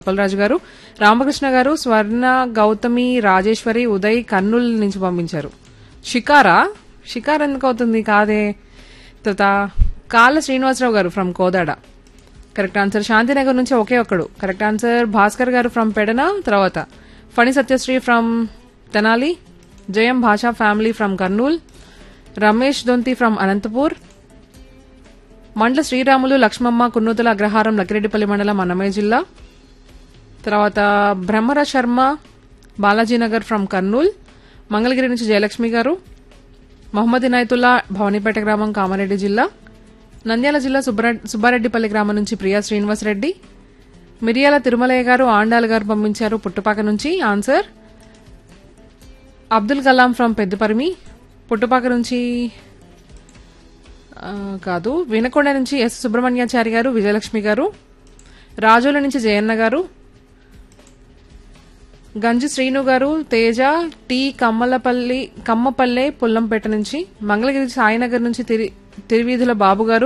అప్పలరాజు గారు రామకృష్ణ గారు స్వర్ణ గౌతమి రాజేశ్వరి ఉదయ్ కర్నూలు నుంచి పంపించారు షికారా షికార్ ఎందుకు అవుతుంది కాదే తర్వాత Kalla Srinivasarao garu from Kodada correct answer Shantinagar నుంచి ఒకే ఒక్కడు కరెక్ట్ ఆన్సర్ భాస్కర్ గారు ఫ్రమ్ పెడన తర్వాత Phani Satyasri from Tenali Jayam Basha family from Kurnool Ramesh Donthi from Anantapur మండల శ్రీరాములు లక్ష్మమ్మ కున్నూతుల అగ్రహారం లక్కిరెడ్డిపల్లి మండలం అన్నమయ్య జిల్లా తర్వాత బ్రహ్మర శర్మ బాలాజీనగర్ ఫ్రమ్ కర్నూల్ మంగళగిరి నుంచి జయలక్ష్మి గారు మొహమ్మద్ ఇనాయతుల్లా భవానీపేట గ్రామం కామారెడ్డి జిల్లా నంద్యాల జిల్లా సుబ్బర- సుబ్బారెడ్డిపల్లి గ్రామం నుంచి ప్రియా శ్రీనివాస్ రెడ్డి మిరియాల తిరుమలయ్య గారు ఆండాల్ గారు పంపించారు పుట్టుపాక నుంచి ఆన్సర్ అబ్దుల్ కలాం ఫ్రమ్ పెద్దపరిమి పుట్టుపాక నుంచి ఆ, కాదు వినకొండ నుంచి ఎస్ సుబ్రహ్మణ్యాచారి గారు విజయలక్ష్మి గారు రాజోల నుంచి జయన్న గారు గంజి శ్రీను గారు తేజ టి కమ్మలపల్లి కమ్మపల్లె పుల్లంపేట నుంచి మంగళగిరి సాయినగర్ నుంచి తిరి తిరువీధుల బాబు గారు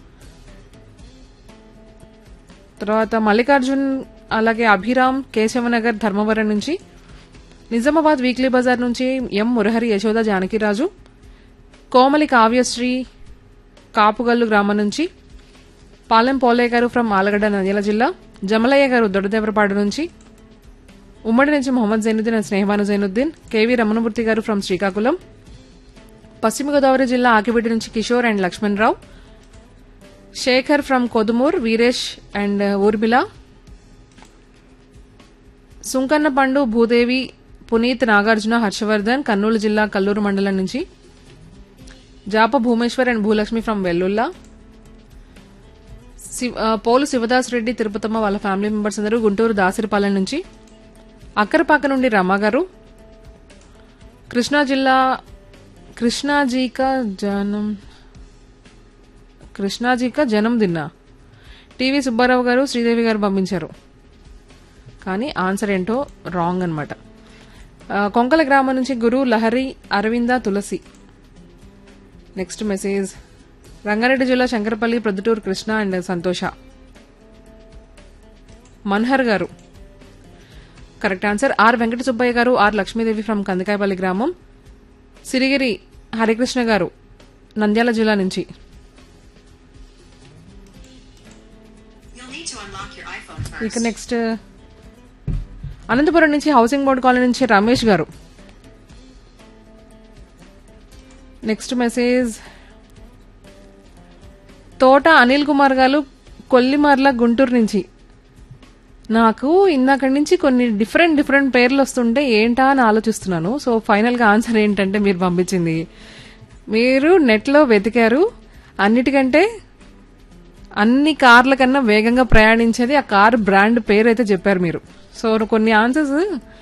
తర్వాత మల్లికార్జున్ అలాగే అభిరామ్ కేశవనగర్ ధర్మవరం నుంచి నిజామాబాద్ వీక్లీ బజార్ నుంచి ఎం మురహరి యశోద జానకిరాజు కోమలి కావ్యశ్రీ కాపుగల్లు గ్రామం నుంచి పాలెం పోలయ్య గారు ఫ్రమ్ ఆలగడ్డ నంద్యాల జిల్లా జమలయ్య గారు దొడ్డదేవరపాడు నుంచి ఉమ్మడి నుంచి Mohammed Zainuddin and Snehabanu Zainuddin K V Ramanamurthy garu from Srikakulam Paschima Godavari జిల్లా ఆకిబిడ్డి నుంచి Kishore and Lakshman Rao Sekhar from Kodumur Veeresh and Urmila Sunkanna Pandu Bhudevi Puneeth Nagarjuna Harshavardhan Kurnool జిల్లా కల్లూరు మండలం నుంచి జాప భూమేశ్వర్ అండ్ భూలక్ష్మి ఫ్రమ్ వెల్లుల్లా శివ్- ఆ, పోలు శివదాస్ రెడ్డి తిరుపతమ్మ వాళ్ళ ఫ్యామిలీ మెంబర్స్ అందరూ గుంటూరు దాసరిపాలెం నుంచి అక్కరపాక నుండి రమ గారు కృష్ణా జిల్లా కృష్ణాజీక జనం కృష్ణాజీక జనం దిన్నా టీవీ సుబ్బారావు గారు శ్రీదేవి గారు పంపించారు కానీ ఆన్సర్ ఏంటో రాంగ్ అనమాట కొంకల గ్రామం నుంచి గురు లహరి అరవింద తులసి నెక్స్ట్ మెసేజ్ రంగారెడ్డి జిల్లా Shankarpalli Proddatur Krishna and Santosha Manhar garu correct answer R Venkata Subbaiah garu R Lakshmidevi from Kandikayapalli గ్రామం సిరిగిరి హరికృష్ణ గారు నంద్యాల జిల్లా నుంచి You'll need to unlock your iPhone first. ఇక నెక్స్ట్ అనంతపురం నుంచి హౌసింగ్ బోర్డ్ కాలనీ నుంచి రమేష్ గారు నెక్స్ట్ మెసేజ్ తోట అనిల్ కుమార్ గారు కొల్లిమర్ల గుంటూరు నుంచి నాకు ఇందాక నుంచి కొన్ని డిఫరెంట్ డిఫరెంట్ పేర్లు వస్తుంటే ఏంటా అని ఆలోచిస్తున్నాను సో ఫైనల్ గా ఆన్సర్ ఏంటంటే మీరు పంపించింది మీరు నెట్లో వెతికారు అన్నిటికంటే అన్ని కార్ల కన్నా వేగంగా ప్రయాణించేది ఆ కార్ బ్రాండ్ పేరు అయితే చెప్పారు మీరు సో కొన్ని ఆన్సర్స్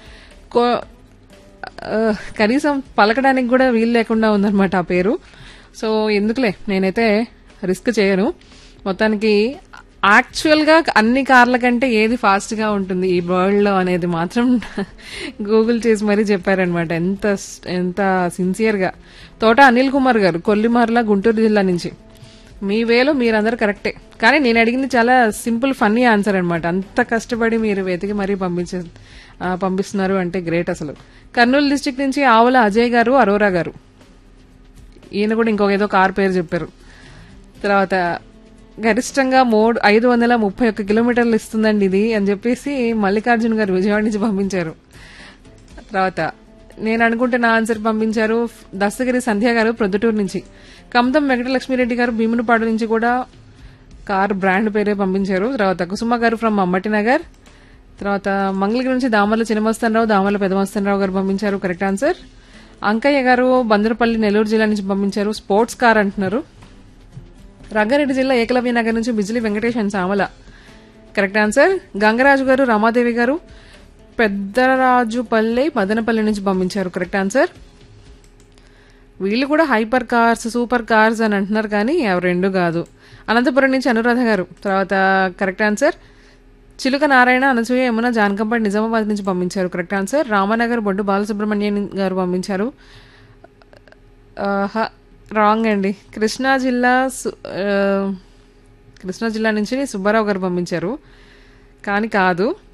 కనీసం పలకడానికి కూడా వీలు లేకుండా ఉందన్నమాట ఆ పేరు సో ఎందుకులే నేనైతే రిస్క్ చేయను మొత్తానికి యాక్చువల్ గా అన్ని కార్ల కంటే ఏది ఫాస్ట్ గా ఉంటుంది ఈ వరల్డ్ లో అనేది మాత్రం గూగుల్ చేసి మరీ చెప్పారనమాట ఎంత ఎంత సిన్సియర్ గా తోట అనిల్ కుమార్ గారు కొల్లిమర్ల గుంటూరు జిల్లా నుంచి మీ వేలో మీరందరూ కరెక్టే కానీ నేను అడిగింది చాలా సింపుల్ ఫన్నీ ఆన్సర్ అనమాట అంత కష్టపడి మీరు వెతికి మరీ పంపించే ఆ, పంపిస్తున్నారు అంటే గ్రేట్ అసలు కర్నూలు డిస్టిక్ నుంచి ఆవుల అజయ్ గారు అరోరా గారు ఈయన కూడా ఇంకొక ఏదో కార్ పేరు చెప్పారు తర్వాత గరిష్టంగా మూడు ఐదు వందల ముప్పై ఒక్క కిలోమీటర్లు ఇస్తుందండి ఇది అని చెప్పేసి మల్లికార్జున్ గారు విజయవాడ నుంచి పంపించారు తర్వాత నేను అనుకుంటున్న ఆన్సర్ పంపించారు దస్తగిరి సంధ్య గారు ప్రొద్దుటూరు నుంచి కమతం వెంకటలక్ష్మిరెడ్డి గారు భీమునిపాడు నుంచి కూడా కార్ బ్రాండ్ పేరే పంపించారు తర్వాత కుసుమ గారు ఫ్రమ్ అమ్మటి నగర్ తర్వాత మంగళగిరి నుంచి దామర్ల చిన్నమస్తానరావు దామర్ల పెదమస్తానరావు గారు పంపించారు కరెక్ట్ ఆన్సర్ అంకయ్య గారు బందరపల్లి నెల్లూరు జిల్లా నుంచి పంపించారు స్పోర్ట్స్ కార్ అంటున్నారు రంగారెడ్డి జిల్లా ఏకలవ్య నగర్ నుంచి Bijili Venkatesh and Samala correct answer Gangaraju garu Ramadevi గారు పెద్దరాజుపల్లి మదనపల్లి నుంచి పంపించారు కరెక్ట్ ఆన్సర్ వీళ్ళు కూడా హైపర్ కార్స్ సూపర్ కార్స్ అని అంటున్నారు కానీ అవి రెండు కాదు అనంతపురం నుంచి అనురాధ గారు తర్వాత కరెక్ట్ ఆన్సర్ చిలుక నారాయణ అనసూయ యమున జానకంపేట నిజామాబాద్ నుంచి పంపించారు కరెక్ట్ ఆన్సర్ రామనగర్ బొడ్డు బాలసుబ్రహ్మణ్యం గారు పంపించారు రాంగ్ అండి కృష్ణా జిల్లా సు- ఆ, కృష్ణా జిల్లా నుంచి సుబ్బారావు గారు పంపించారు కానీ కాదు